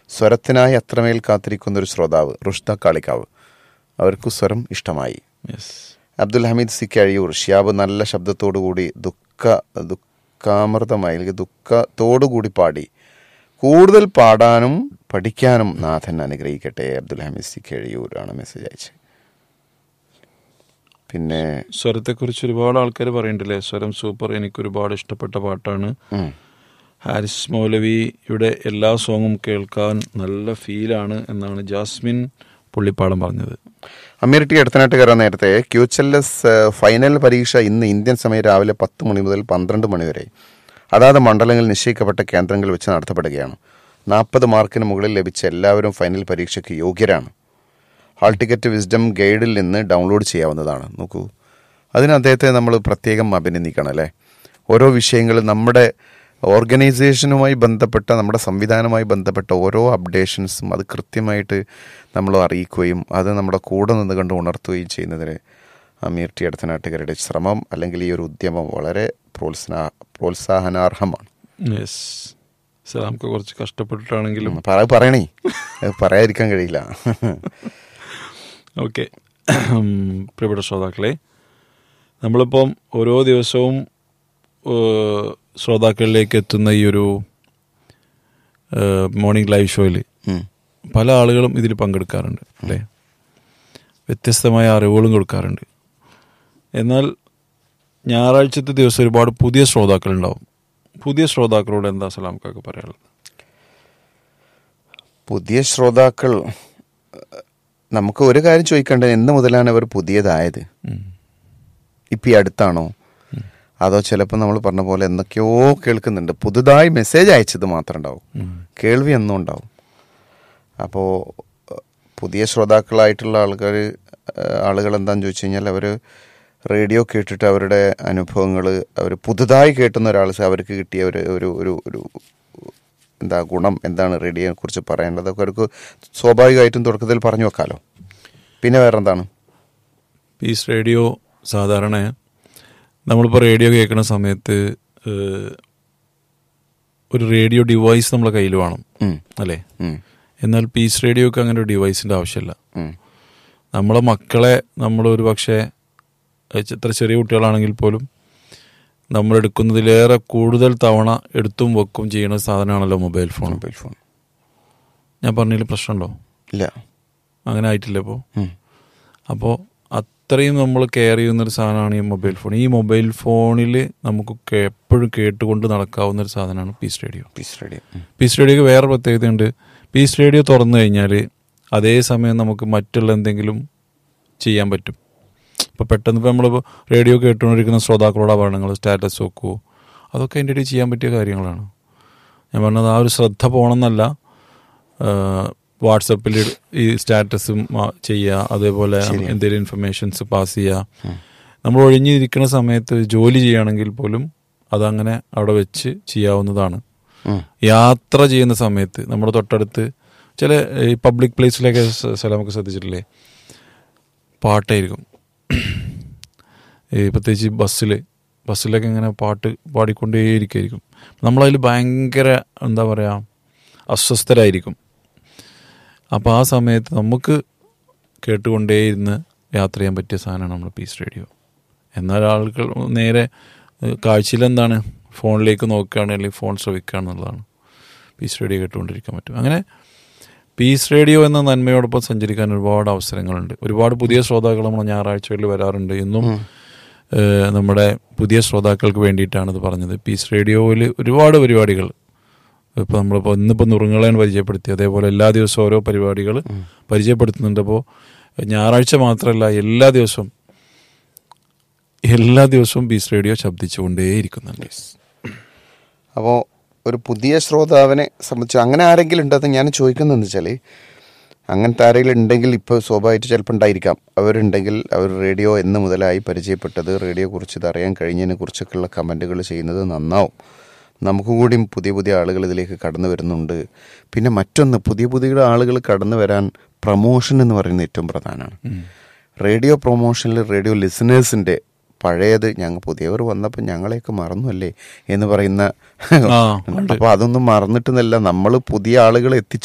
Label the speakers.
Speaker 1: സ്വരത്തിനായി അത്രമേൽ കാത്തിരിക്കുന്ന ഒരു ശ്രോതാവ് റുഷ്ദ കാളിക്കാവ് അവർക്ക് സ്വരം ഇഷ്ടമായി
Speaker 2: യെസ്
Speaker 1: അബ്ദുൽ ഹമീദ് സി കഴിയൂർ ഷിയാബ് നല്ല ശബ്ദത്തോടു കൂടി ദുഃഖ ദുഃഖാമൃതമായി അല്ലെങ്കിൽ ദുഃഖത്തോടു കൂടി പാടി കൂടുതൽ പാടാനും പഠിക്കാനും നാഥൻ അനുഗ്രഹിക്കട്ടെ അബ്ദുൽ ഹമീദ് സി കഴിയൂർ ആണ് മെസ്സേജ് അയച്ചത് പിന്നെ
Speaker 2: സ്വരത്തെക്കുറിച്ച് ഒരുപാട് ആൾക്കാർ പറയുന്നുണ്ടല്ലേ സ്വരം സൂപ്പർ എനിക്ക് ഒരുപാട് ഇഷ്ടപ്പെട്ട പാട്ടാണ്
Speaker 1: ഉം,
Speaker 2: ഹാരിസ് മൗലവിയുടെ എല്ലാ സോങ്ങും കേൾക്കാൻ നല്ല ഫീലാണ് എന്നാണ് ജാസ്മിൻ പുള്ളിപ്പാടം പറഞ്ഞത്
Speaker 1: അമീർ ടി അടുത്തനാട്ടുകാര നേരത്തെ ക്യൂച്ചല്ലസ് ഫൈനൽ പരീക്ഷ ഇന്ന് ഇന്ത്യൻ സമയം രാവിലെ പത്ത് മണി മുതൽ പന്ത്രണ്ട് മണി വരെ അതാത് മണ്ഡലങ്ങളിൽ നിശ്ചയിക്കപ്പെട്ട കേന്ദ്രങ്ങളിൽ വെച്ച് നടത്തപ്പെടുകയാണ് നാൽപ്പത് മാർക്കിന് മുകളിൽ ലഭിച്ച എല്ലാവരും ഫൈനൽ പരീക്ഷയ്ക്ക് യോഗ്യരാണ് ഹാൾ ടിക്കറ്റ് വിസ്ഡം ഗൈഡിൽ നിന്ന് ഡൗൺലോഡ് ചെയ്യാവുന്നതാണ് നോക്കൂ അതിന് അദ്ദേഹത്തെ നമ്മൾ പ്രത്യേകം അഭിനന്ദിക്കണം അല്ലേ ഓരോ വിഷയങ്ങളും നമ്മുടെ ഓർഗനൈസേഷനുമായി ബന്ധപ്പെട്ട നമ്മുടെ സംവിധാനവുമായി ബന്ധപ്പെട്ട ഓരോ അപ്ഡേഷൻസും അത് കൃത്യമായിട്ട് നമ്മൾ അറിയിക്കുകയും അത് നമ്മുടെ കൂടെ നിന്ന് കണ്ട് ഉണർത്തുകയും ചെയ്യുന്നതിന് അമീർ ടി അടുത്തനാട്ടുകാരുടെ ശ്രമം അല്ലെങ്കിൽ ഈ ഒരു ഉദ്യമം വളരെ പ്രോത്സാഹ പ്രോത്സാഹനാർഹമാണ്
Speaker 2: യെസ് സലാംക്ക് കുറച്ച് കഷ്ടപ്പെട്ടിട്ടാണെങ്കിലും
Speaker 1: ഉം, പറ- പറയണേ അത് പറയാതിരിക്കാൻ കഴിയില്ല
Speaker 2: ഓക്കെ പ്രിയപ്പെട്ട ശ്രോതാക്കളെ നമ്മളിപ്പം ഓരോ ദിവസവും ഏഹ്, ശ്രോതാക്കളിലേക്ക് എത്തുന്ന ഈ ഒരു മോർണിംഗ് ലൈവ് ഷോയിൽ
Speaker 1: ഉം.
Speaker 2: പല ആളുകളും ഇതിൽ പങ്കെടുക്കാറുണ്ട് അല്ലേ വ്യത്യസ്തമായ അറിവുകളും കൊടുക്കാറുണ്ട് എന്നാൽ ഞായറാഴ്ചത്തെ ദിവസം ഒരുപാട് പുതിയ ശ്രോതാക്കളുണ്ടാവും പുതിയ ശ്രോതാക്കളോട് എന്താ സലാംക്കൊക്കെ പറയാനുള്ളത്
Speaker 1: പുതിയ ശ്രോതാക്കൾ ഏഹ്, നമുക്ക് ഒരു കാര്യം ചോദിക്കേണ്ടത് എന്ന് മുതലാണ് അവർ പുതിയതായത്
Speaker 2: ഉം.
Speaker 1: ഇപ്പം ഈ അടുത്താണോ അതോ ചിലപ്പോൾ നമ്മൾ പറഞ്ഞ പോലെ എന്തൊക്കെയോ കേൾക്കുന്നുണ്ട് പുതുതായി മെസ്സേജ് അയച്ചത് മാത്രം ഉണ്ടാവും
Speaker 2: ഉം.
Speaker 1: കേൾവി എന്നും ഉണ്ടാവും അപ്പോൾ പുതിയ ശ്രോതാക്കളായിട്ടുള്ള ആൾക്കാർ ആളുകൾ എന്താണെന്ന് ചോദിച്ചു കഴിഞ്ഞാൽ അവർ റേഡിയോ കേട്ടിട്ട് അവരുടെ അനുഭവങ്ങൾ അവർ പുതുതായി കേട്ടുന്ന ഒരാൾ അവർക്ക് കിട്ടിയ ഒരു ഒരു ഒരു ഒരു എന്താ ഗുണം എന്താണ് റേഡിയോയെ കുറിച്ച് പറയേണ്ടത് അതൊക്കെ അവർക്ക് സ്വാഭാവികമായിട്ടും തുടക്കത്തിൽ പറഞ്ഞു വെക്കാമല്ലോ പിന്നെ വേറെ എന്താണ്
Speaker 2: പീസ് റേഡിയോ സാധാരണ നമ്മളിപ്പോൾ റേഡിയോ കേൾക്കുന്ന സമയത്ത് ഏഹ്, ഒരു റേഡിയോ ഡിവൈസ് നമ്മളെ കയ്യിൽ വേണം
Speaker 1: ഉം,
Speaker 2: അല്ലേ
Speaker 1: ഉം,
Speaker 2: എന്നാൽ പീസ് റേഡിയോക്ക് അങ്ങനെ ഒരു ഡിവൈസിൻ്റെ ആവശ്യമില്ല
Speaker 1: ഉം,
Speaker 2: നമ്മളെ മക്കളെ നമ്മൾ ഒരു പക്ഷേ എത്ര ചെറിയ കുട്ടികളാണെങ്കിൽ പോലും നമ്മൾ എടുക്കുന്നതിലേറെ കൂടുതൽ തവണ എടുത്തും വെക്കും ചെയ്യുന്ന സാധനമാണല്ലോ മൊബൈൽ ഫോൺ
Speaker 1: മൊബൈൽ ഫോൺ
Speaker 2: ഞാൻ പറഞ്ഞതിൽ പ്രശ്നമുണ്ടോ
Speaker 1: ഇല്ല
Speaker 2: അങ്ങനെ ആയിട്ടില്ല ഇപ്പോൾ
Speaker 1: ഉം,
Speaker 2: അപ്പോൾ അത്രയും നമ്മൾ കെയർ ചെയ്യുന്നൊരു സാധനമാണ് ഈ മൊബൈൽ ഫോൺ ഈ മൊബൈൽ ഫോണിൽ നമുക്ക് കേ- എപ്പോഴും കേട്ടുകൊണ്ട് നടക്കാവുന്ന ഒരു സാധനമാണ് പീസ് റേഡിയോ
Speaker 1: പീസ് റേഡിയോ ഉം,
Speaker 2: പീസ് റേഡിയോക്ക് വേറെ പ്രത്യേകതയുണ്ട് പീസ് റേഡിയോ തുറന്നു കഴിഞ്ഞാൽ അതേ സമയം നമുക്ക് മറ്റുള്ള എന്തെങ്കിലും ചെയ്യാൻ പറ്റും ഇപ്പോൾ പെട്ടെന്ന് ഇപ്പോൾ നമ്മളിപ്പോൾ റേഡിയോ കേട്ടുകൊണ്ടിരിക്കുന്ന ശ്രോതാക്കളോടാ പറയണങ്ങൾ സ്റ്റാറ്റസ് വെക്കുമോ അതൊക്കെ അതിൻ്റെ ഇടയിൽ ചെയ്യാൻ പറ്റിയ കാര്യങ്ങളാണ് ഞാൻ പറഞ്ഞത് ആ ഒരു ശ്രദ്ധ പോകണമെന്നല്ല വാട്സപ്പിൽ ഈ സ്റ്റാറ്റസും ചെയ്യുക അതേപോലെ എന്തെങ്കിലും ഇൻഫർമേഷൻസ് പാസ് ചെയ്യുക നമ്മൾ ഒഴിഞ്ഞിരിക്കുന്ന സമയത്ത് ജോലി ചെയ്യുകയാണെങ്കിൽ പോലും അതങ്ങനെ അവിടെ വെച്ച് ചെയ്യാവുന്നതാണ്
Speaker 1: ഉം.
Speaker 2: യാത്ര ചെയ്യുന്ന സമയത്ത് നമ്മുടെ തൊട്ടടുത്ത് ചില ഈ പബ്ലിക് പ്ലേസിലൊക്കെ സ- സ്ഥലമൊക്കെ ശ്രദ്ധിച്ചിട്ടില്ലേ പാട്ടായിരിക്കും ഈ പ്രത്യേകിച്ച് ബസ്സിൽ ബസ്സിലൊക്കെ ഇങ്ങനെ പാട്ട് പാടിക്കൊണ്ടേയിരിക്കുമായിരിക്കും നമ്മളതിൽ ഭയങ്കര എന്താ പറയുക അസ്വസ്ഥരായിരിക്കും അപ്പോൾ ആ സമയത്ത് നമുക്ക് കേട്ടുകൊണ്ടേയിരുന്ന് യാത്ര ചെയ്യാൻ പറ്റിയ സാധനമാണ് നമ്മൾ പീസ് റേഡിയോ എന്നാൽ ആളുകൾ നേരെ ഏഹ്, കാഴ്ചയിലെന്താണ് ഫോണിലേക്ക് നോക്കുകയാണ് അല്ലെങ്കിൽ ഫോൺ ശ്രവിക്കുകയാണ് എന്നുള്ളതാണ് പീസ് റേഡിയോ കേട്ടുകൊണ്ടിരിക്കാൻ പറ്റും അങ്ങനെ പീസ് റേഡിയോ എന്ന നന്മയോടൊപ്പം സഞ്ചരിക്കാൻ ഒരുപാട് അവസരങ്ങളുണ്ട് ഒരുപാട് പുതിയ ശ്രോതാക്കൾ നമ്മൾ ഞായറാഴ്ചകളിൽ വരാറുണ്ട് ഇന്നും ഏഹ്, നമ്മുടെ പുതിയ ശ്രോതാക്കൾക്ക് വേണ്ടിയിട്ടാണ് ഇത് പറഞ്ഞത് പീസ് റേഡിയോയിൽ ഒരുപാട് പരിപാടികൾ ഇപ്പോൾ നമ്മളിപ്പോൾ ഇന്നിപ്പോൾ നുറുങ്ങളാൻ പരിചയപ്പെടുത്തി അതേപോലെ എല്ലാ ദിവസവും ഓരോ പരിപാടികൾ പരിചയപ്പെടുത്തുന്നുണ്ട് അപ്പോൾ ഞായറാഴ്ച മാത്രമല്ല എല്ലാ ദിവസവും എല്ലാ ദിവസവും പീസ് റേഡിയോ ശബ്ദിച്ചുകൊണ്ടേയിരിക്കുന്നുണ്ട്
Speaker 1: അപ്പോൾ ഒരു പുതിയ ശ്രോതാവിനെ സംബന്ധിച്ച് അങ്ങനെ ആരെങ്കിലും ഉണ്ടെന്ന് ഞാൻ ചോദിക്കുന്നതെന്ന് വെച്ചാൽ അങ്ങനത്തെ ആരെങ്കിലും ഉണ്ടെങ്കിൽ ഇപ്പോൾ സ്വാഭാവികമായിട്ട് ചിലപ്പോൾ ഉണ്ടായിരിക്കാം അവരുണ്ടെങ്കിൽ അവർ റേഡിയോ എന്ന് മുതലായി പരിചയപ്പെട്ടത് റേഡിയോ കുറിച്ച് ഇത് അറിയാൻ കഴിഞ്ഞതിനെ കുറിച്ചൊക്കെയുള്ള കമൻറ്റുകൾ ചെയ്യുന്നത് നന്നാവും നമുക്ക് കൂടിയും പുതിയ പുതിയ ആളുകൾ ഇതിലേക്ക് കടന്നു വരുന്നുണ്ട് പിന്നെ മറ്റൊന്ന് പുതിയ പുതിയ ആളുകൾ കടന്നു വരാൻ പ്രമോഷൻ എന്ന് പറയുന്നത് ഏറ്റവും പ്രധാനമാണ് റേഡിയോ പ്രൊമോഷനിൽ റേഡിയോ ലിസണേഴ്സിൻ്റെ പഴയത് ഞങ്ങൾ പുതിയവർ വന്നപ്പോൾ ഞങ്ങളെയൊക്കെ മറന്നു അല്ലേ എന്ന് പറയുന്ന
Speaker 2: ആ,
Speaker 1: അപ്പോൾ അതൊന്നും മറന്നിട്ടെന്നല്ല നമ്മൾ പുതിയ ആളുകളെ എത്തിച്ചു